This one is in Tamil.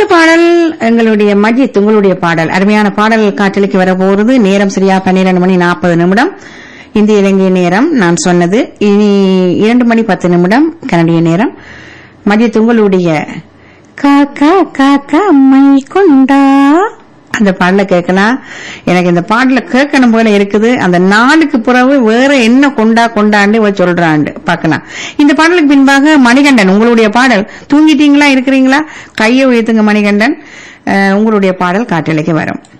பாடல் எங்களுடைய மஜித் உங்களுடைய பாடல் அருமையான பாடல் காற்றலுக்கு வர போறது நேரம் சரியா பன்னிரண்டு மணி நாற்பது நிமிடம் இந்திய இலங்கை நேரம் நான் சொன்னது இனி இரண்டு மணி பத்து நிமிடம் கனடிய நேரம் மஜித் உங்களுடைய காக்கா காக்கா மை கொண்டா அந்த பாடல கேட்கலாம் எனக்கு இந்த பாடல கேட்கணும் போல இருக்குது அந்த நாளுக்கு பிறகு வேற என்ன கொண்டா கொண்டாண்டு இவ சொல்றாண்டு பார்க்கலாம் இந்த பாடலுக்கு பின்பாக மணிகண்டன் உங்களுடைய பாடல் தூங்கிட்டீங்களா இருக்கிறீங்களா கையை உயர்த்துங்க மணிகண்டன் அஹ், உங்களுடைய பாடல் காற்றலைக்கு வரும்